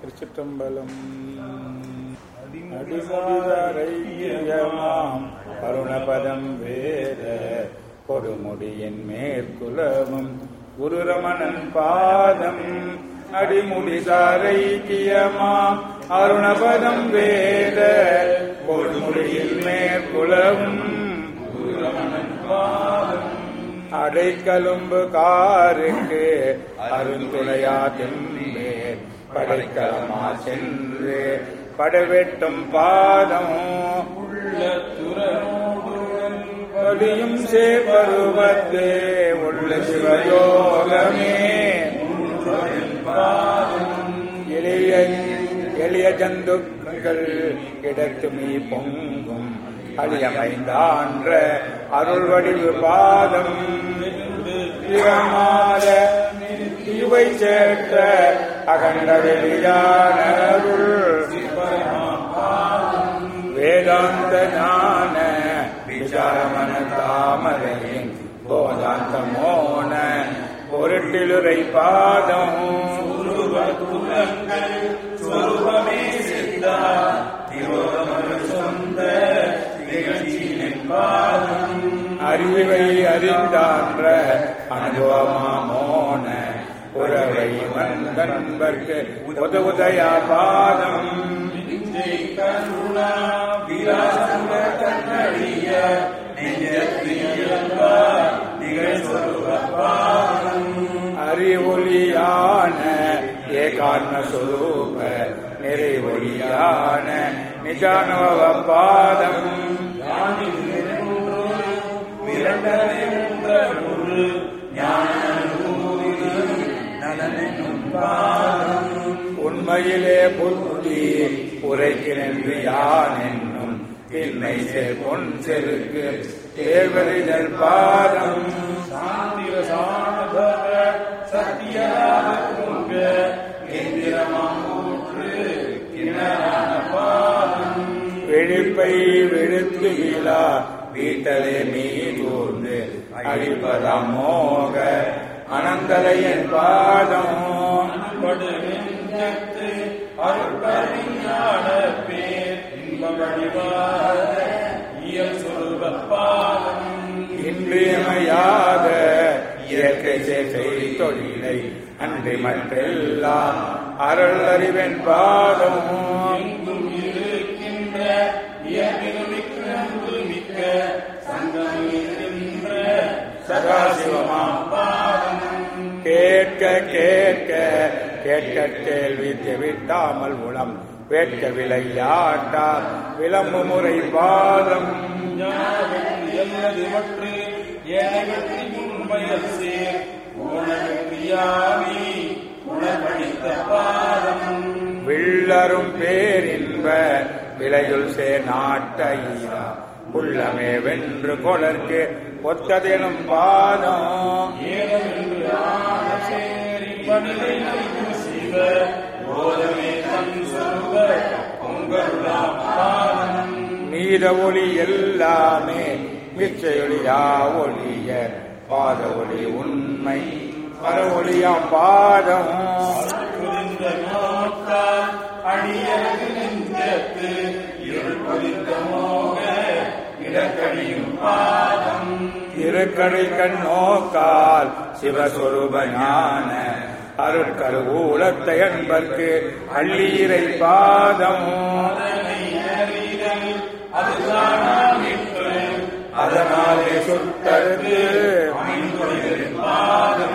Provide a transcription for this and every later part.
திருச்சிற்றம்பலம் அடிமுடிதரையமாம் அருணபதம் வேத கொடுமுடியின் மேற்குலமும் குருரமணன் பாதம் அடிமுடிதாரைக்கியமாம் அருணபதம் வேத கொடுமுடியின் மேற்குலமும் குருரமணன் பாதம் அடைக்கலும்பு காருக்கு அருந்துணையா திம்பேர் படைக்கலமா சென்று படவெட்டும் பாதம் உள்ள துறையும் சேபருவத்தே உள்ள சிவயோகமே எளிய எளிய ஜந்துக்கள் கிடத்துமீ பொங்கும் அழியமைந்தான்ற அருள் வடிவு பாதம் திறமாத இவை சேர்த்த அகண்ட வெளியான அருள் வேதாந்த ஞான விசாரமன தாமரையின் போதாந்த மோன பொருட்டிலுரை பாதம் சொருபமே சித்தா திரோதமரு சொந்த நிகழ்ச்சியின் பாதம் அறிவை அறிந்தான்ற அனுபவமா மோன உறவை வந்தன்பர்க்கு உதவுதயா பாதம் விஞ்சை கருணா விராசுர கண்ணடிய நெஞ்சத்தியல்பா நிகழ் சொருப பாதம் அறிவொலியான ஏகான்ம சுரூப நிறைவொலியான நிஜானுபவ பாதம் விரண்டனை மூன்ற நூறு ஞானூரி நலனும் பாதம் உண்மையிலே புத்தி உரைக்கிறென்று யான் என்னும் திண்மை சேர் பொன் செருக்கு தேர்வறிதல் பாதம் சாந்திர சாணபவ சத்தியராக பொங்க எந்திரமாமூற்று கிணறான பாதம் விழிப்பை விழுத்து விழா வீட்டலே நீ தூர்ந்து அழிப்பதாம் மோக அனந்தலையன் பாதம் படு நெஞ்சத்து அருட்பறிஞான பேர் இன்ப வழிவாத இயல் சொல்வ பாதம் இன்றியமையாத இயற்கை சேசை தொழிலை அன்றி மற்றெல்லாம் அருள் அறிவன் பாதம் எங்கும் இருக்கின்ற இயற்பினுமிக்க அன்பு மிக்க சங்கம் இருக்கின்ற சதாசிவமாம் பாதம் கேட்க கேட்க கேட்க கேள்வி தெவிட்டாமல் உளம் வேட்க விளையாட்டால் விளம்பு முறை பாதம் ஞானவெற்றி அல்லது மற்ற ஏனவெற்றி உண்மையல் சேர் உணவெற்றியாமி உணர்வழித்த பாதம் வில்லரும் பேரின்ப விலையுள் சே நாட்ட ஈரா உள்ளமே வென்று கொளர்க்கு ஒத்ததெனும் பாதம் ஏனவென்று ஆன சேரி பணிலை நல்கும் சிவ போதமே தன் சொல்வ பொங்கருளாம் பாதம் நீத ஒளி எல்லாமே மிச்சையொளியா ஒளிய பாத ஒளி உண்மை பர ஒளியாம் பாதம் புரிந்த நோக்கால் அடியரது நெஞ்சத்து இருள் புரிந்த மோக இடக்கடியும் பாதம் திருக்கடை கண் நோக்கால் சிவஸ்வரூப ஞான அருட்கருவூலத்தை அன்பர்க்கு அள்ளீரை பாதம் அதனை அறிதல் அதுதானாமிற்று அதனாலே சுட்டது அமைந்துள்ளதின் பாதம்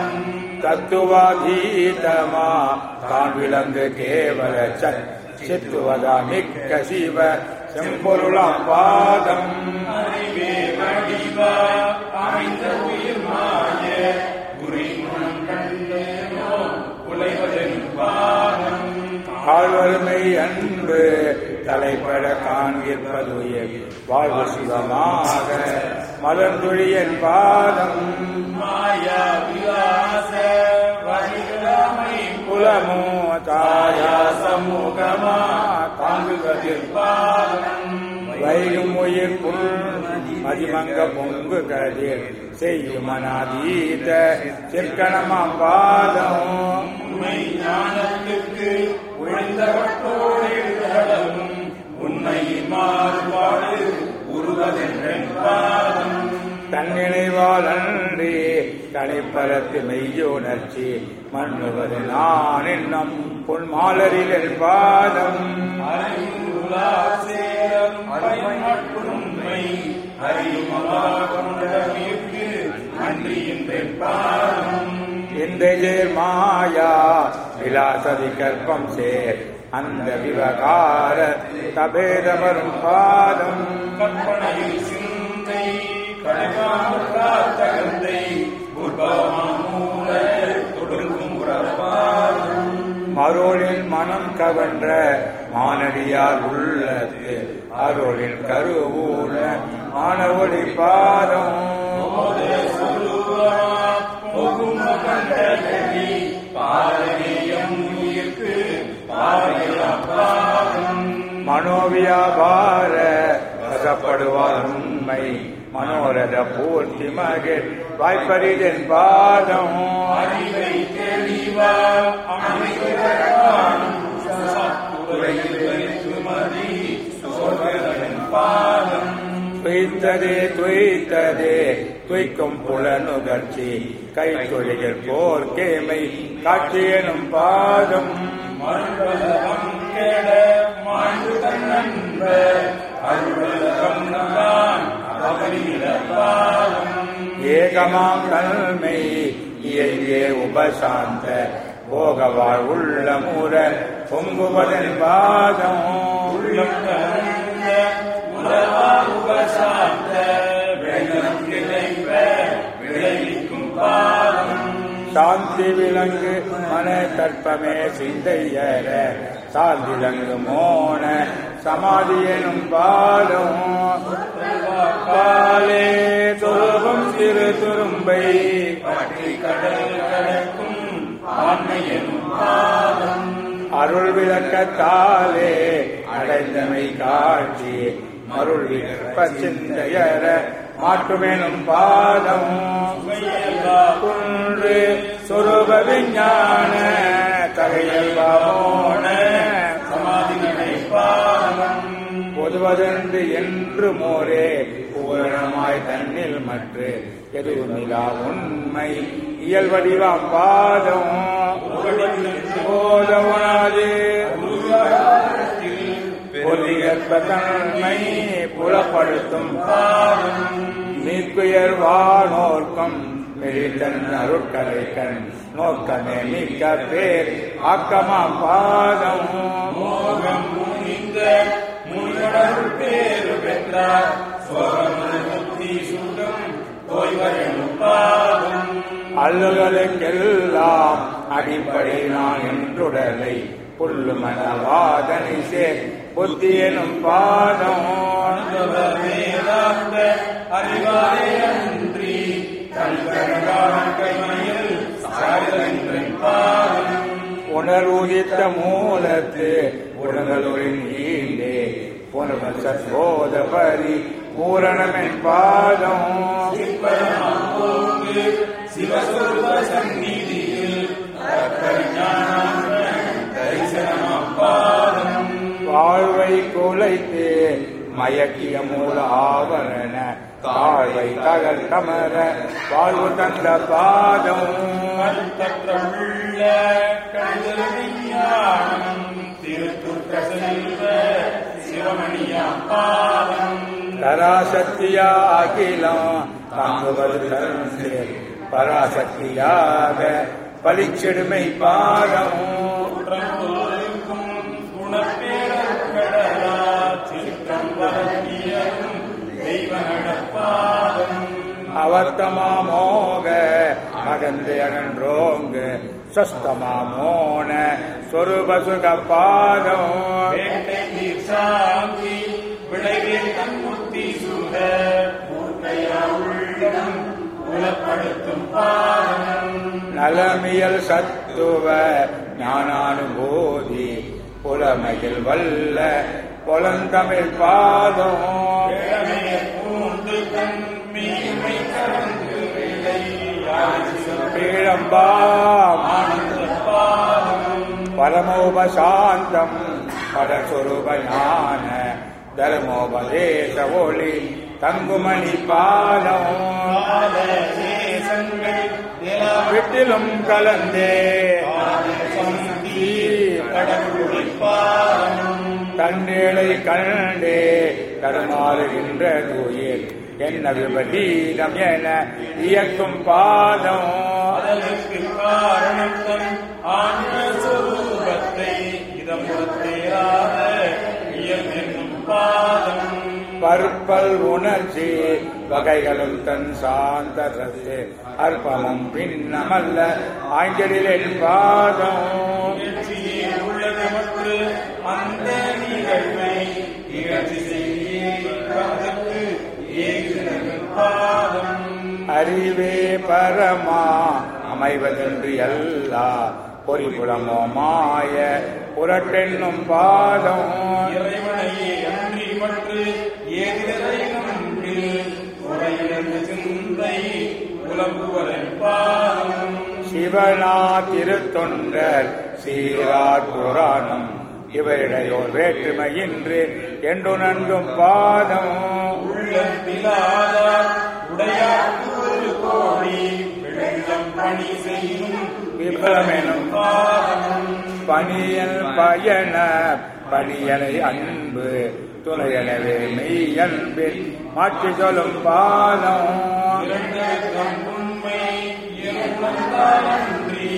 தத்துவாதீதமா தான் விளங்கு கேவல சத் சித்துவதா மிக்க சிவ செம்பொருளாம் பாதம் அறிவே வடிவா அமைந்த உயிர் மாய குறி குணம் கண்டேனோ உழைவதன் பாதம் ஆழ்வருமை அன்பு தலைப்பட காண்கிற்பதுய வாழ்வு சிவமாக மலர்ந்துழியன் பாதம் மாயா விலாச வழிகளாமை குலமோ தாயா சமூகமா தாங்குவதில் பாதம் வைகும் உயிர் புல் மதிமங்க பொங்கு கதிர் செய்யும் அநாதீத சிற்கணமாம் பாதம் உண்மை ஞானத்துக்கு உழைந்த அறிந்தவற்றோடு கடலும் உண்மையின் மாறுபாடு உருவதென்றென் பாதம் தன்னினைவால் அன்றி கணிப்பரத்து மெய்யுணர்ச்சி மண்ணுவது நான் என்னும் பொன் மாலரில் என் பாதம் அறிவுலா சேரும் பயன்மற்றும் உண்மை அறியும் கொண்டவிற்கு நன்றியின்றென் பாதம் இந்த ஜெயர் மாயா விலாசதி கற்பம் சேர் அந்த விவகார தபேதவரும் பாதம் கற்பனையில் சிந்தை கணக்காமல் காத்தகந்தை உற்பவமாமூல தொடுக்கும் உறவாதம் மருளின் மனம் கவன்ற மானடியார் உள்ளது அருளின் கருவூல மானவொளி பாதம் போகும் கண்டகி பாரதியம் உயிர்க்கு பாரதியம் மனோவியாபார வசப்படுவார் உண்மை மனோரத பூர்த்தி மகிழ் வாய்ப்பரிதன் பாதம் அறிவை தெளிவா அமைவதற்கான சத்துரையில் வைத்துமதி சோதரன் பாதம் துய்த்ததே துய்த்ததே துய்க்கும் புலனுகர்ச்சி கை தொழில் போர்க்கேமை காட்சி எனும் பாதம் மறுவலகம் கெட மாண்டு தன்னன்ப அருவலகம் தான் அவனிட பாதம் ஏகமாம் தன்மை இயங்கே உபசாந்த போகவாழ் உள்ள முற பொங்குவதன் பாதம் உள்ளம் கலந்த உலவா உபசாந்த வெள்ளம் கிடைப்ப விளைவிக்கும் பாதம் சாந்தி விலங்கு மன தற்பமே சிந்தையர சாந்திலங்கு மோன சமாதி எனும் பாதம் பாலே துருபம் திரு துரும்பை பற்றி கடல் கடக்கும் ஆண்மை எனும் பாதம் அருள் விளக்கத்தாலே அடைந்தமை காட்சி மருள் விளப்ப சிந்தையர மாட்டுமெனும் பாதம் குன்று சொருப விஞ்ஞான தகையல்வாமோன சமாதி நடை பாதம் பொதுவதென்று என்று மோரே பூரணமாய் தன்னில் மற்ற எதுவுமிலா உண்மை இயல் வடிவாம் பாதம் போதவனாது பொலிகற்ப தன்மை புலப்படுத்தும் பாதம் நீக்குயர் வானோர்க்கும் மெலிதன் அருட்கலைக்கண் நோக்கமே மிக்க பேர் ஆக்கமாம் பாதம் மோகம் முனிந்த முனிவடர் பேரு பெற்றார் சோகமன முக்தி சுகம் ஓய்வரும் பாதம் அல்லுகளுக்கெல்லாம் அடிப்படை நான் என்றுடலை புல்லு மனவாதனை சேர் புத்தி எனும் பாதம் வேதாந்த அறிவாரே அன்றி தன்கரகான கைமையில் சாயலென்றன் பாதம் உணர்வுதித்த மூலத்து உடங்களுடன் ஈண்டே புனர்வ சத்போத பரி பூரணமென் பாதம் சிற்பரமாம்போங்கு சிவஸ்வரூப சந்நிதியில் தற்பஞான தரிசனமாம் பாதம் வாழ்வை குலைத்து மயக்கிய மூல ஆவரண தாழ்வை தகல் கமர வாழ்வு தந்த பாதம் கருத்தற்ற உள்ள கழுதல் விஞ்ஞானம் திருத்துற்ற செல்வ சிவமணியாம் பாதம் தராசக்தியா அகிலம் தாங்குவது தருணே பராசக்தியாக பலிச்செடுமை பாதம் குற்றம்பொருளுக்கும் குணப்பேரக்கடலா சிற்றம் வரத்தியரும் தெய்வ நடப்பாதம் அவர்த்தமா மோக அகந்து அகன்றோங்க சொஸ்தமா மோன சொருப சுக பாதம் வேட்டை நீர் சாந்தி விளைவில் தன்முத்தி சுக மூர்க்கையா உள்ளம் புலப்படுத்தும் பாதம் நலமியல் சத்துவ ஞானானுபூதி புலமையில் வல்ல புலந்தமிழ் பாதம் இளமைய பூந்து தன் மீமை கலந்து விளை பீழம்பாம் ஆனந்த பாதம் பரமோபசாந்தம் பரஸ்வரூப ஞான தர்மோபதேச ஒளி தங்குமணி பாதம் பாத தேசங்கள் நிலா விட்டிலும் கலந்தே சந்தி கடவுளை பாதம் தன்னேளை கண்டே கருமாறுகின்ற தூயில் என்ன விபரீதம் என இயக்கும் பாதம் அதற்கு காரணம் தன் ஆன்ம சொரூபத்தை இதமுறத்தேராத இயல் என்னும் பாதம் பற்பல் உணர்ச்சி வகைகளும் தன் சாந்த ரத்து அற்பமும் பின்னமல்ல ஆய்ந்தலில் பாதம் முயற்சியே உள்ளது மற்று அந்த நிகழ்வை இகழ்ச்சி செய்வதற்கு ஏகுதல் பாதம் அறிவே பரமா அமைவதென்று எல்லா பொறிபுலமோ மாய புரட்டென்னும் பாதம் இறைவனையே அன்றி மற்று ஏதிரை நம்பில் உரையிழந்த சிந்தை புலம்புவதன் பாதம் சிவனா திருத்தொண்டர் சீரார் புராணம் இவரிடையோர் வேற்றுமையின்றி என்றுணர்ந்தும் பாதம் உள்ளத்திலாதார் உடையார் ஒரு கோடி வெள்ளம் பணி செய்யும் விபலமெனும் பாதம் பணியல் பயண பணியலை அன்பு துணையனவே மெய்யன்பில் மாற்றி சொல்லும் பாதம் இரண்டகம் உண்மை இருந்தன்றி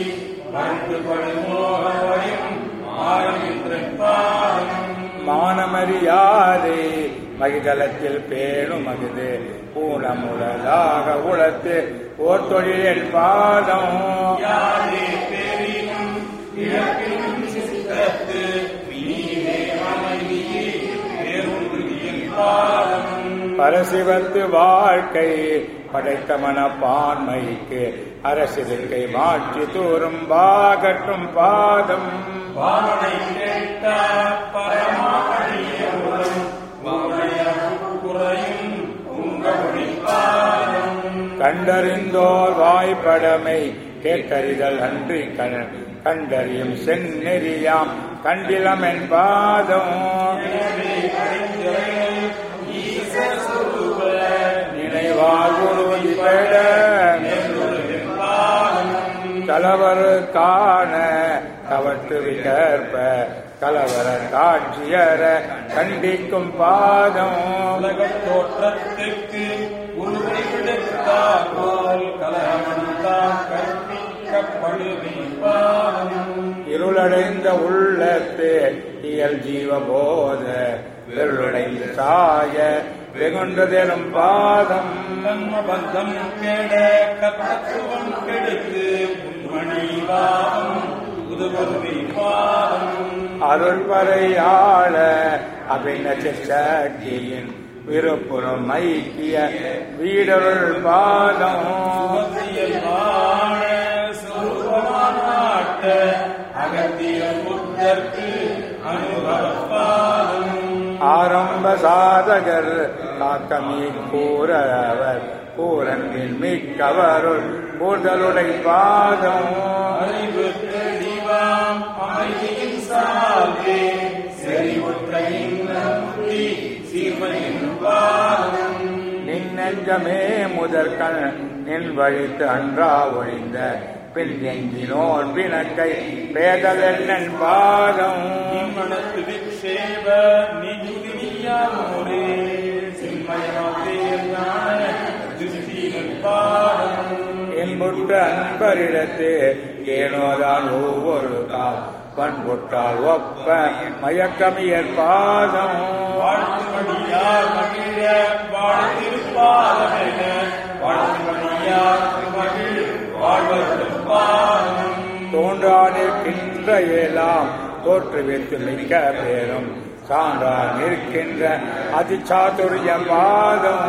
மறுபடுமோகவயம் ஆரம்பின்ற பாதம் மானமறியாதே மகிதளத்தில் பேணும் மகிது ஊனமுழலாக உளத்து ஓர் தொழிலில் பாதம் யாரே பெரினும் இழப்பினும் சித்தத்து நீரே அமைதியே பேருந்தியின் பாதம் பரசிவத்து வாழ்க்கை படைத்த மனப்பான்மைக்கு அரசிற்கை மாற்றி தூரும் பாகட்டும் பாதம் பாவனை கேட்ட பரமாடியவுடன் வாழைய குறையும் உங்களுடைய பாதம் கண்டறிந்தோர் வாய்ப்படமை கேட்டறிதல் அன்றி கண் கண்டறியும் செந்நெறியாம் கண்டிலமென் பாதம் எனவே அறிஞர்கள் ஈசஸ்வரூப நினைவால் உறுதி பெற நெருளின் பாதம் கலவர் காண கவற்று விகற்ப கலவர காட்சியர கண்டிக்கும் பாதம் உலகத் தோற்றத்துக்கு உருவை விடுத்தார் போல் கலகமன்தான் கற்பிக்கப்படுவே பாதம் இருளடைந்த உள்ளத்து இயல் ஜீவபோத வெருளடைந்த சாய வெகுண்டதெனும் பாதம் தன்ம பந்தம் கெட கத்தத்துவம் கெடுத்து உண்மணி பாதம் புதுபொருவி பாதம் அருள்பறையாள அபிந சக்தியின் விருப்புறம் ஐக்கிய வீடருள் பாதம் சுமத்தியல் வாழ சுரூபமாட்ட அகத்திய புத்தர்க்கு அனுபவ பாதம் ஆரம்ப சாதகர் காக்கமீ கூறவர் கூரன்பில் மிக்கவருள் கூடுதலுடை பாதம் அறிவு தெளிவாம் அமைதியின் சால்வே செறிவுற்ற முத்தி சீர்மையின் பாதம் நின் நெஞ்சமே முதற்கண் நின் வழித்து அன்றா ஒழிந்த பின் எங்கினோர் பிணக்கை பேதலென்னன் பாதம் மனத்து விக்ஷேப நிஜுதினியாமோரே சின்மயமாதேயான திருஷ்டியின் பாதம் என்புற்ற அன்பரிடத்து ஏனோதான் ஒவ்வொரு கால் பண்புற்றால் ஒப்ப மயக்கமியற் பாதம் வாழ்த்துமணியார் மகிழ வாழ்த்திருப்பாதமென வாழ்த்துமணியார் மகிழ் வாழ்வரும் பாதம் தோன்றானிருக்கின்ற எல்லாம் தோற்றுவித்து மிக்க பேரும் சான்றா நிற்கின்ற அதிசாதுரிய பாதம்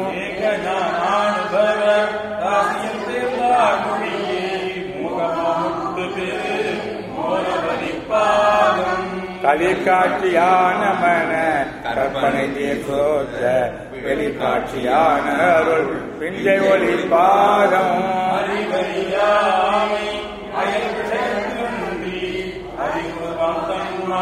ஏகஞானானுபவ தாசியம் தேர்ந்தார் மொழியே முகமாமுட்டு பெரு மோனபதி பாதம் கலிக்காட்சியான மன கற்பனை தீர்த்தோத்த வெளிக்காட்சியான அருள் பிஞ்சை ஒளி பாதம் அறிவறியாமை அயல் செயல்கொண்டி அறிவு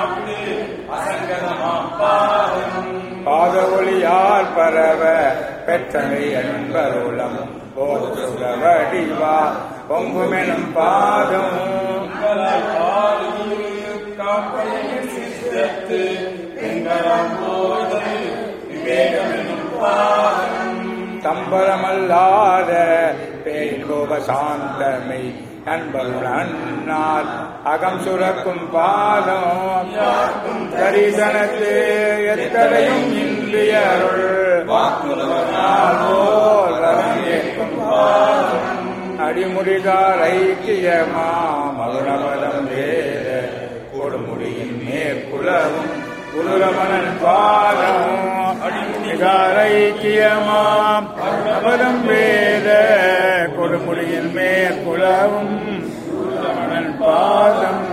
மாட்டு அசங்கதமாம் பாதம் பாத ஒளியால் பரவ பெற்றனை என்பருளம் போது சுடவடிவா பொங்குமெனும் பாதம் உங்களால் பாடுகிறு காப்பையின் சித்தத்து எங்களாம் போதல் விவேகமெனும் பாதம் தம்பரமல்லாத பேரின்போக சாந்தமை நண்பருள் அண்ணார் அகம் சுரக்கும் பாதம் தரிசனத்து எத்தனையும் இன்றியருள் வாக்குலோர் வரங்கேற்கும் பாதம் அடிமுடிகார் ஐக்கியமா மகுணபதம் வேத கொடுமுடியின் மேற்குலவும் குருரமணன் பாதம் அடிமுடிகார் ஐக்கியமாம் அபதம் வேத கொடுமுடியின் மேற்குலவும் குருரமணன் பாதம்